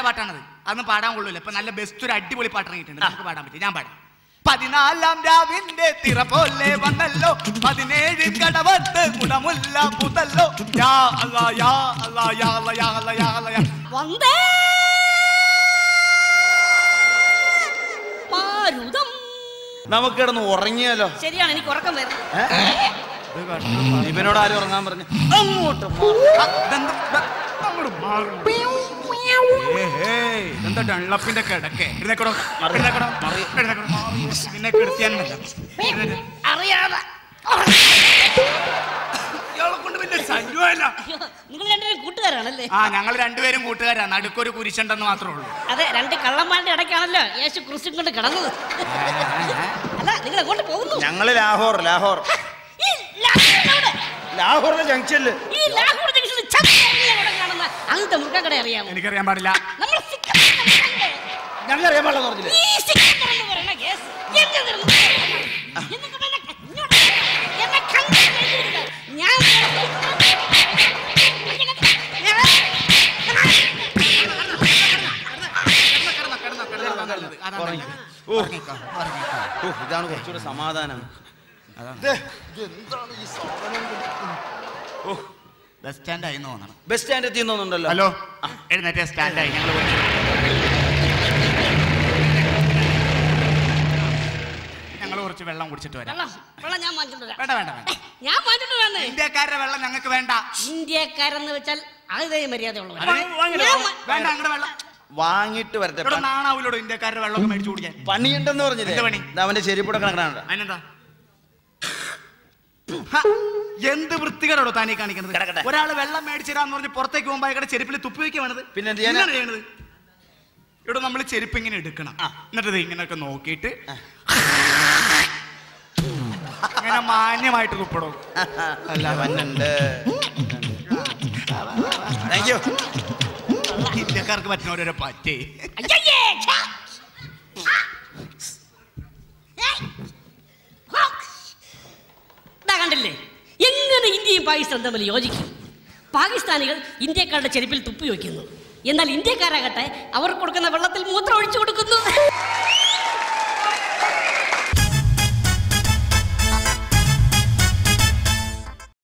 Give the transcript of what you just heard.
പാട്ടാണത് അതൊന്നും പാടാൻ കൊള്ളൂല ഇപ്പൊ നല്ല ബെസ്റ്റ് ഒരു അടിപൊളി പാട്ട് ഇറങ്ങിയിട്ടുണ്ട് നമുക്ക് പാടാൻ പറ്റും ഞാൻ പാടാം പതിനാലാം രാവിന്റെ തിറ പോലെ വന്നല്ലോ പതിനേഴ് കടവത്ത് മുടമുല്ല പുതല്ലോ യാ അല്ലാ യാ അല്ലാ യാ അല്ലാ യാ അല്ലാ യാ അല്ലാ യാ വന്ദേ മാരുതം നമുക്ക് കിടന്ന് ഉറങ്ങിയാലോ ശരിയാണ് എനിക്ക് ഉറക്കം വരുന്നത് ഇവനോട് ആരും ഉറങ്ങാൻ പറഞ്ഞു അങ്ങോട്ട് മാറ്. ആ, ഇതെന്ത്? ദാ, അങ്ങോട്ട് മാറ്. ഏയ്, ഏയ്, ഇതെന്താ ഡൺലപ്പിന്റെ കിടക്കെ എഴുന്നേക്കടോ എഴുന്നേക്കടോ എഴുന്നേക്കടോ നിന്നെ കിടത്തിയാൻ അറിയാതെ ഇയാളെ കൊണ്ട് പിന്നെ ശല്യമല്ല അയ്യോ, നിങ്ങൾ രണ്ടുപേരും കൂട്ടുകാരാണല്ലേ ആ ഞങ്ങൾ രണ്ടുപേരും കൂട്ടുകാരാ നടുക്കൊരു കുരിശുണ്ടെന്ന് മാത്രമേ ഉള്ളൂ അതെ രണ്ട് കള്ളന്മാരുടെ ഇടയ്ക്കാണല്ലോ യേശു ക്രിസ്തു കൊണ്ട് കിടന്നത് അല്ല നിങ്ങൾ എങ്ങോട്ട് പോകുന്നു ഞങ്ങള് ലാഹോർ ലാഹോർ ഈ ലാഹോർ എവിടെ? ലാഹോറിലെ ജംഗ്ഷനില് ഈ ലാഹോർ ജംഗ്ഷനിൽ ചന്ദ്രനെ അവിടെ കാണുന്ന അങ്ങനത്തെ മുറുക്കക്കട അറിയാമോ എനിക്കറിയാൻ പാടില്ല നമ്മൾ സിക്കർ എന്ന് പറഞ്ഞില്ലേ? ഞങ്ങൾ അറിയാൻ പാടില്ല പറഞ്ഞില്ലേ ഈ സിക്കർ എന്ന് പറയുന്ന കേസ് എന്നെ നിർമ്മിച്ചു. എന്നിട്ട് എന്നെ ഇങ്ങോട്ട് എന്നെ കണ്ണിൽ കണ്ടിരിക്കുക. ഞാൻ ഉറങ്ങി. ഓ. ഓ, ഇതാണ് കുറച്ചുകൂടെ സമാധാനം ബസ് സ്റ്റാൻഡായി തോന്നണം ബസ് സ്റ്റാൻഡ് എത്തിയെന്നുണ്ടല്ലോ ഹലോ എഴുന്നേറ്റ സ്റ്റാൻഡായി ഞങ്ങൾ ഞങ്ങൾ കുറച്ച് വെള്ളം കുടിച്ചിട്ട് വരാം വെള്ളം വെള്ളം ഞാൻ വാങ്ങിച്ചിട്ട് വരാം. വേണ്ട വേണ്ട വേണ്ട ഞാൻ വാങ്ങിച്ചിട്ട് വരാന്നേ ഇന്ത്യക്കാരുടെ വെള്ളം ഞങ്ങൾക്ക് വേണ്ട ഇന്ത്യക്കാരെന്ന് വെച്ചാൽ അതേ മര്യാദയുള്ളവർ അതിന് വാങ്ങില്ല. ഞാൻ വാ- വേണ്ട ഞങ്ങളുടെ വെള്ളം വാങ്ങിട്ട് വരട്ടെ ഇവിടെ നാണാവിലോട് ഇന്ത്യക്കാരുടെ വെള്ളമൊക്കെ മേടിച്ചു കുടിക്കാൻ പണിയുണ്ടെന്ന് പറഞ്ഞില്ലേ എന്ത് പണി? ദാ അവന്റെ ചെരിപ്പൂടെ കണക്കാണ് അതിനെന്താ ഹ, എന്ത് വൃത്തികേടാണോ താനീ കാണിക്കുന്നത് കിടക്കട്ടെ. ഒരാള് വെള്ളം മേടിച്ചിരാന്ന് പറഞ്ഞ് പുറത്തേക്ക് പോകുമ്പോ അയാളുടെ ചെരുപ്പിൽ തുപ്പി വെക്കുക വേണത് പിന്നെ എന്ത് ചെയ്യാനാ? എന്താണ് ചെയ്യണത് ഇവിടെ നമ്മൾ ചെരുപ്പ് ഇങ്ങനെ എടുക്കണം എന്നിട്ട് ഇത് ഇങ്ങനെയൊക്കെ നോക്കിയിട്ട് ഇങ്ങനെ മാന്യമായിട്ട് തുപ്പടോ അല്ല വന്നുണ്ട് താങ്ക് യു ഇന്ത്യക്കാർക്ക് പറ്റുന്ന ഓരോരോ പറ്റേ അയ്യയ്യേ, ഛ! ആ! ഏ? ഹോ! ദാ കണ്ടില്ലേ എങ്ങനെ ഇന്ത്യയും പാകിസ്ഥാനും തമ്മിൽ യോജിക്കും പാകിസ്ഥാനികൾ ഇന്ത്യക്കാരുടെ ചെരുപ്പിൽ തുപ്പി വയ്ക്കുന്നു എന്നാൽ ഇന്ത്യക്കാരാകട്ടെ അവർ കൊടുക്കുന്ന വെള്ളത്തിൽ മൂത്രം ഒഴിച്ചു കൊടുക്കുന്നു